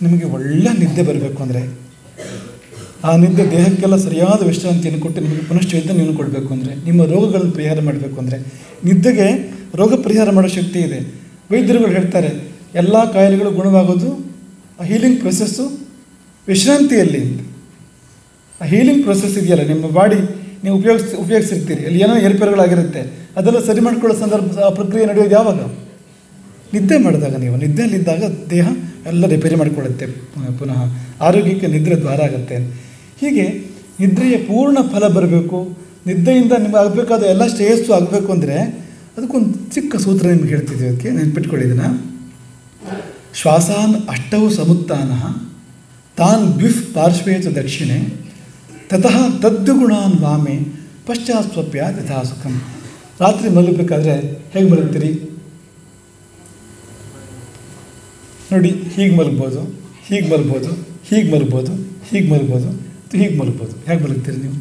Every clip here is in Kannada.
ನಿಮಗೆ ಒಳ್ಳೆ ನಿದ್ದೆ ಬರಬೇಕು ಅಂದರೆ ಆ ನಿದ್ದೆ ದೇಹಕ್ಕೆಲ್ಲ ಸರಿಯಾದ ವಿಶ್ರಾಂತಿಯನ್ನು ಕೊಟ್ಟು ನಿಮಗೆ ಪುನಃ ಚೈತನ್ಯವನ್ನು ಕೊಡಬೇಕು ಅಂದರೆ ನಿಮ್ಮ ರೋಗಗಳನ್ನು ಪರಿಹಾರ ಮಾಡಬೇಕು ಅಂದರೆ ನಿದ್ದೆಗೆ ರೋಗ ಪರಿಹಾರ ಮಾಡೋ ಶಕ್ತಿ ಇದೆ ವೈದ್ಯರುಗಳು ಹೇಳ್ತಾರೆ ಎಲ್ಲ ಕಾಯಿಲೆಗಳು ಗುಣವಾಗೋದು ಆ ಹೀಲಿಂಗ್ ಪ್ರೊಸೆಸ್ಸು ವಿಶ್ರಾಂತಿಯಲ್ಲಿ ಅಂತ ಆ ಹೀಲಿಂಗ್ ಪ್ರೊಸೆಸ್ ಇದೆಯಲ್ಲ ನಿಮ್ಮ ಬಾಡಿ ನೀವು ಉಪಯೋಗಿಸ್ ಉಪಯೋಗಿಸಿರ್ತೀರಿ ಅಲ್ಲಿ ಏನೋ ಏರ್ಪೇರುಗಳಾಗಿರುತ್ತೆ ಅದೆಲ್ಲ ಸರಿ ಮಾಡ್ಕೊಳ್ಳೋ ಸಂದರ್ಭ ಆ ಪ್ರಕ್ರಿಯೆ ನಡೆಯೋದು ಯಾವಾಗ ನಿದ್ದೆ ಮಾಡಿದಾಗ ನೀವು ನಿದ್ದೆಯಲ್ಲಿದ್ದಾಗ ದೇಹ ಎಲ್ಲ ರಿಪೇರಿ ಮಾಡಿಕೊಳ್ಳುತ್ತೆ ಪುನಃ- ಪುನಃ ಆರೋಗ್ಯಕ್ಕೆ ನಿದ್ರೆ ದ್ವಾರ ಆಗುತ್ತೆ ಹೀಗೆ ನಿದ್ರೆಯ ಪೂರ್ಣ ಫಲ ಬರಬೇಕು ನಿದ್ದೆಯಿಂದ ನಿಮಗೆ ಆಗಬೇಕಾದ ಎಲ್ಲ ಶ್ರೇಯಸ್ಸು ಆಗಬೇಕು ಅಂದರೆ ಅದಕ್ಕೊಂದು ಚಿಕ್ಕ ಸೂತ್ರ ನಿಮ್ಗೆ ಹೇಳ್ತಿದ್ದೀವಿ ಅದಕ್ಕೆ ನೆನ್ಪಿಟ್ಕೊಳ್ಳಿದ್ದೀನ ಶ್ವಾಸಾನ್ ಅಷ್ಟವು ಸಮುತ್ತಾನ ತಾನ್ ದ್ವಿಫ್ ಪಾರ್ಶ್ವೇತು ದಕ್ಷಿಣೆ ತತಃ ತದ್ಗುಣಾನ್ ವಾಮೆ ಪಶ್ಚಾತ್ ಸ್ವಪ್ಯ ಯಥಾ ಸುಖಂ ರಾತ್ರಿ ಮಲಗಬೇಕಾದ್ರೆ ಹೇಗೆ ಮಲಗ್ತೀರಿ ನೋಡಿ ಹೀಗೆ ಮಲಗ್ಬೋದು ಹೀಗೆ ಮಲಗ್ಬೋದು ಹೀಗೆ ಮಲಗ್ಬೋದು ಹೀಗೆ ಮಲಗ್ಬೋದು ಅಥವಾ ಹೀಗೆ ಮಲಗ್ಬೋದು ಹೇಗೆ ಮಲಗ್ತೀರಿ ನೀವು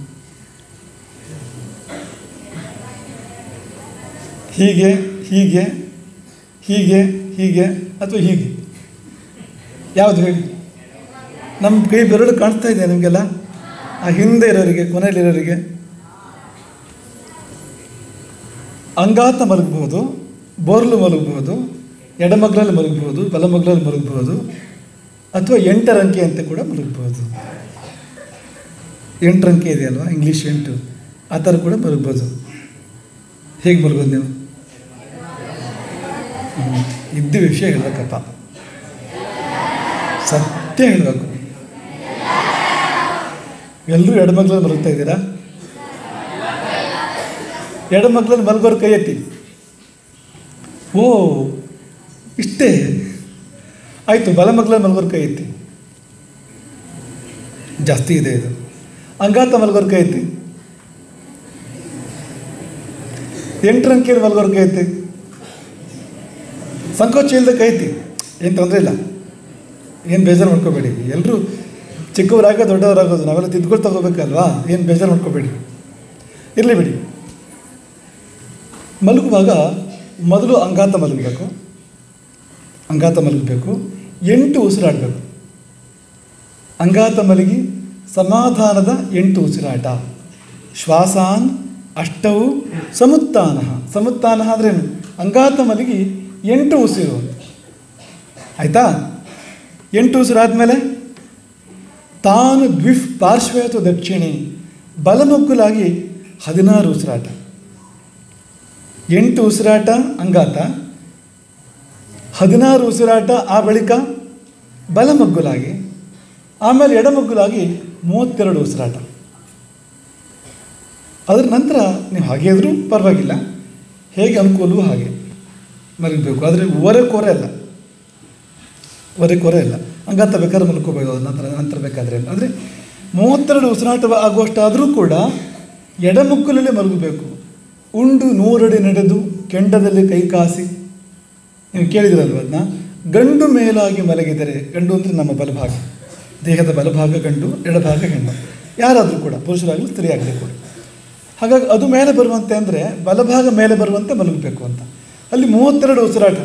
ಹೀಗೆ ಹೀಗೆ ಹೀಗೆ ಹೀಗೆ ಅಥವಾ ಹೀಗೆ ಯಾವುದು ಹೇಳಿ ನಮ್ಮ ಕೈ ಬೆರಳು ಕಾಣಿಸ್ತಾ ಇದೆ ನಿಮಗೆಲ್ಲ ಆ ಹಿಂದೆ ಇರೋರಿಗೆ ಕೊನೆಯಲ್ಲಿರೋರಿಗೆ ಅಂಗಾತ ಮಲಗಬಹುದು ಬೋರ್ಲು ಮಲಗಬಹುದು ಎಡಮಗ್ಲಲ್ಲಿ ಮಲಗಬಹುದು ಬಲಮಗ್ಲಲ್ಲಿ ಮಲಗಬಹುದು ಅಥವಾ ಎಂಟರಂಕೆ ಅಂತ ಕೂಡ ಮಲಗಬಹುದು ಎಂಟರಂಕೆ ಇದೆಯಲ್ವಾ ಇಂಗ್ಲೀಷ್ ಎಂಟು ಆ ಥರ ಕೂಡ ಮಲಗ್ಬೋದು ಹೇಗೆ ಮಲಗೋದು ನೀವು ಹ್ಮ್. ಇದ್ದ ವಿಷಯ ಹೇಳ್ಬೇಕಪ್ಪ ಸತ್ಯ ಹೇಳಬೇಕು ಎಲ್ಲರೂ ಎಡಮಗ್ಲಲ್ಲಿ ಮಲಗ್ತಾ ಇದ್ದೀರಾ ಎಡಮಗ್ಲಲ್ಲಿ ಮಲಗೋರು ಕೈ ಎತ್ತಿ ಓ ಇಷ್ಟೇ ಆಯಿತು ಬಲಮಗ್ಲಲ್ಲಿ ಮಲಗೋರು ಕೈ ಎತ್ತಿ ಜಾಸ್ತಿ ಇದೆ ಇದು ಅಂಗಾತ ಮಲಗೋರು ಕೈ ಎತ್ತಿ ಎಂಟರಂಕೆಯಲ್ಲಿ ಮಲಗೋರು ಕೈ ಎತ್ತಿ ಸಂಕೋಚ ಇಲ್ಲದೆ ಕೈ ಎತ್ತಿ ಏನು ತೊಂದರೆ ಇಲ್ಲ ಏನು ಬೇಜಾರು ಮಾಡ್ಕೋಬೇಡಿ ಎಲ್ಲರೂ ಚಿಕ್ಕವರಾಗ ದೊಡ್ಡವರಾಗೋದು ನಾವೆಲ್ಲ ತಿದ್ಕೊಳ್ತಾ ಹೋಗ್ಬೇಕಲ್ವಾ ಏನು ಬೇಜಾರು ಮಾಡ್ಕೋಬೇಡಿ ಇರಲಿ ಬಿಡಿ ಮಲಗುವಾಗ ಮೊದಲು ಅಂಗಾತ ಮಲಗಬೇಕು ಅಂಗಾತ ಮಲಗಬೇಕು ಎಂಟು ಉಸಿರಾಡಬೇಕು ಅಂಗಾತ ಮಲಗಿ ಸಮಾಧಾನದ ಎಂಟು ಉಸಿರಾಟ ಶ್ವಾಸಾನ್ ಅಷ್ಟವು ಸಮುತ್ತಾನ ಸಮುತ್ತಾನ ಅಂದ್ರೇನು ಅಂಗಾತ ಮಲಗಿ ಎಂಟು ಉಸಿರು ಆಯಿತಾ ಎಂಟು ಉಸಿರಾದಮೇಲೆ ತಾನು ದ್ವಿಫ್ ಪಾರ್ಶ್ವೇ ಅಥವಾ ದಕ್ಷಿಣೆ ಬಲಮಗ್ಗುಲಾಗಿ ಹದಿನಾರು ಉಸಿರಾಟ ಎಂಟು ಉಸಿರಾಟ ಅಂಗಾತ ಹದಿನಾರು ಉಸಿರಾಟ ಆ ಬಳಿಕ ಬಲಮಗ್ಗುಲಾಗಿ ಆಮೇಲೆ ಎಡಮಗ್ಗುಲಾಗಿ ಮೂವತ್ತೆರಡು ಉಸಿರಾಟ ಅದರ ನಂತರ ನೀವು ಹಾಗೆ ಇದ್ರೂ ಪರವಾಗಿಲ್ಲ ಹೇಗೆ ಅನುಕೂಲವೋ ಹಾಗೆ ಮಲಗಬೇಕು ಆದರೆ ಓರೆ ಕೋರೆ ಅಲ್ಲ ಒರೆ ಕೊರೆ ಇಲ್ಲ ಅಂಗಾತ ಬೇಕಾದ್ರೆ ಮಲ್ಕೋಬೋದು ಅದ್ರ ನಂತರ ನಂತರ ಬೇಕಾದರೆ ಅಂದರೆ ಮೂವತ್ತೆರಡು ಉಸಿರಾಟ ಆಗುವಷ್ಟಾದರೂ ಕೂಡ ಎಡಮುಕ್ಕಲಲ್ಲೇ ಮಲಗಬೇಕು ಉಂಡು ನೂರಡಿ ನಡೆದು ಕೆಂಡದಲ್ಲಿ ಕೈ ಕಾಸಿ ನೀವು ಕೇಳಿದಿರಲ್ವ ಅದನ್ನ ಗಂಡು ಮೇಲಾಗಿ ಮಲಗಿದರೆ ಗಂಡು ಅಂದರೆ ನಮ್ಮ ಬಲಭಾಗ ದೇಹದ ಬಲಭಾಗ ಗಂಡು ಎಡಭಾಗ ಹೆಣ್ಣು ಯಾರಾದರೂ ಕೂಡ ಪುರುಷರಾಗಲಿ ಸ್ತ್ರೀಯಾಗಲಿ ಕೂಡ ಹಾಗಾಗಿ ಅದು ಮೇಲೆ ಬರುವಂತೆ ಅಂದರೆ ಬಲಭಾಗ ಮೇಲೆ ಬರುವಂತೆ ಮಲಗಬೇಕು ಅಂತ ಅಲ್ಲಿ ಮೂವತ್ತೆರಡು ಉಸಿರಾಟ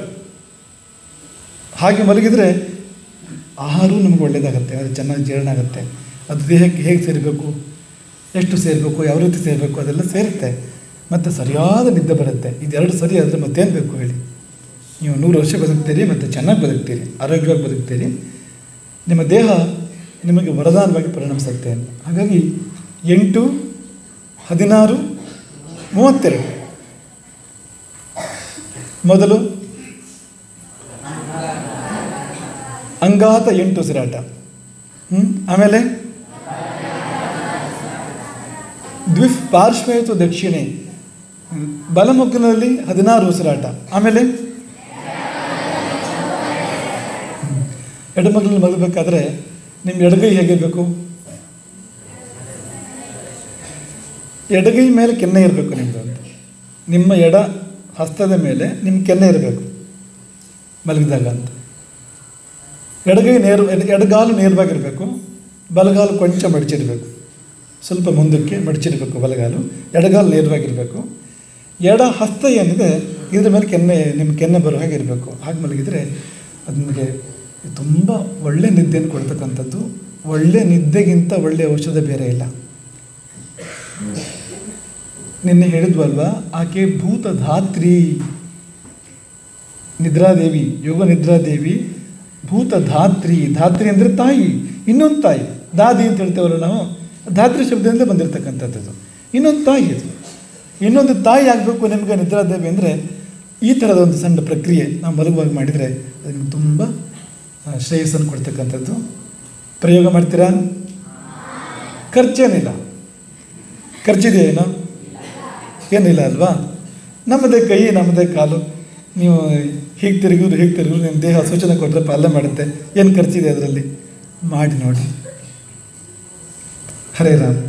ಹಾಗೆ ಮಲಗಿದರೆ ಆಹಾರವೂ ನಮಗೆ ಒಳ್ಳೆಯದಾಗುತ್ತೆ ಅದು ಚೆನ್ನಾಗಿ ಜೀರ್ಣ ಆಗುತ್ತೆ ಅದು ದೇಹಕ್ಕೆ ಹೇಗೆ ಸೇರಬೇಕು ಎಷ್ಟು ಸೇರಬೇಕು ಯಾವ ರೀತಿ ಸೇರಬೇಕು ಅದೆಲ್ಲ ಸೇರುತ್ತೆ ಮತ್ತು ಸರಿಯಾದ ನಿದ್ದೆ ಬರುತ್ತೆ ಇದೆರಡು ಸರಿ ಆದರೆ ಮತ್ತೇನು ಬೇಕು ಹೇಳಿ ನೀವು ನೂರು ವರ್ಷ ಬದುಕ್ತೀರಿ ಮತ್ತು ಚೆನ್ನಾಗಿ ಬದುಕ್ತೀರಿ ಆರೋಗ್ಯವಾಗಿ ಬದುಕ್ತೀರಿ ನಿಮ್ಮ ದೇಹ ನಿಮಗೆ ವರದಾನವಾಗಿ ಪರಿಣಮಿಸುತ್ತೆ ಅಂತ ಹಾಗಾಗಿ ಎಂಟು ಹದಿನಾರು ಮೂವತ್ತೆರಡು ಮೊದಲು ಅಂಗಾತ ಎಂಟು ಉಸಿರಾಟ ಹ್ಞೂ ಆಮೇಲೆ ದ್ವಿಫ್ ಪಾರ್ಶ್ವೇತು ದಕ್ಷಿಣೆ ಹ್ಮ್. ಬಲಮುಖನಲ್ಲಿ ಹದಿನಾರು ಉಸಿರಾಟ ಆಮೇಲೆ ಹ್ಮ್. ಎಡಮಗ್ಲಲ್ಲಿ ಮಲಗಬೇಕಾದ್ರೆ ನಿಮ್ಮ ಎಡಗೈ ಹೇಗಿರಬೇಕು ಎಡಗೈ ಮೇಲೆ ಕೆನ್ನೆ ಇರಬೇಕು ನಿಮ್ಮದು ಅಂತ ನಿಮ್ಮ ಎಡ ಹಸ್ತದ ಮೇಲೆ ನಿಮ್ಮ ಕೆನ್ನೆ ಇರಬೇಕು ಮಲಗಿದಾಗ ಅಂತ ಎಡಗೈ ನೇರ ಎಡ- ಎಡಗಾಲು ನೇರವಾಗಿರಬೇಕು ಬಲಗಾಲು ಕೊಂಚ ಮಡಚಿರಬೇಕು ಸ್ವಲ್ಪ ಮುಂದಕ್ಕೆ ಮಡಚಿರಬೇಕು ಬಲಗಾಲು ಎಡಗಾಲು ನೇರವಾಗಿರಬೇಕು ಎಡ ಹಸ್ತ ಏನಿದೆ ಇದ್ರ ಮೇಲೆ ಕೆನ್ನೆ ನಿಮ್ಮ ಕೆನ್ನೆ ಬರೋ ಹಾಗೆ ಇರಬೇಕು ಹಾಗೆ ಮಲಗಿದರೆ ಅದು ನಿಮಗೆ ಇದು ತುಂಬ ಒಳ್ಳೆ ನಿದ್ದೆಯನ್ನು ಕೊಡ್ತಕ್ಕಂಥದ್ದು ಒಳ್ಳೆ ನಿದ್ದೆಗಿಂತ ಒಳ್ಳೆ ಔಷಧ ಬೇರೆ ಇಲ್ಲ ನಿನ್ನೆ ಹೇಳಿದ್ವಲ್ವಾ ಆಕೆ ಭೂತಧಾತ್ರಿ ನಿದ್ರಾದೇವಿ ಯೋಗ ನಿದ್ರಾದೇವಿ ಭೂತಧಾತ್ರಿ ಧಾತ್ರಿ ಅಂದರೆ ತಾಯಿ ಇನ್ನೊಂದು ತಾಯಿ ದಾದಿ ಅಂತ ಹೇಳ್ತೇವಲ್ಲ ನಾವು ಧಾತ್ರಿ ಶಬ್ದದಿಂದ ಬಂದಿರತಕ್ಕಂಥದ್ದು ಇನ್ನೊಂದು ತಾಯಿ ಅದು ಇನ್ನೊಂದು ತಾಯಿ ಆಗಬೇಕು ನಿಮಗೆ ನಿದ್ರಾದೇವಿ ಅಂದರೆ ಈ ಥರದ ಒಂದು ಸಣ್ಣ ಪ್ರಕ್ರಿಯೆ ನಾವು ಮಲಗುವಾಗ ಮಾಡಿದರೆ ಅದು ನಿಮ್ಗೆ ತುಂಬ ಆ, ಶ್ರೇಯಸ್ಸನ್ನು ಕೊಡ್ತಕ್ಕಂಥದ್ದು ಪ್ರಯೋಗ ಮಾಡ್ತೀರಾ ಖರ್ಚೇನಿಲ್ಲ ಖರ್ಚಿದೆಯೇನೋ ಏನಿಲ್ಲ ಅಲ್ವಾ ನಮ್ಮದೇ ಕೈ ನಮ್ಮದೇ ಕಾಲು ನೀವು ಹೀಗೆ ತಿರುಗಿದ್ರು ಹೀಗೆ ತಿರುಗಿದ್ರು ನಿಮ್ಮ ದೇಹ ಸೂಚನೆ ಕೊಟ್ಟರೆ ಪಾಲನೆ ಮಾಡುತ್ತೆ ಏನು ಖರ್ಚಿದೆ ಅದರಲ್ಲಿ ಮಾಡಿ ನೋಡಿ ಹರೇ ರಾಮ್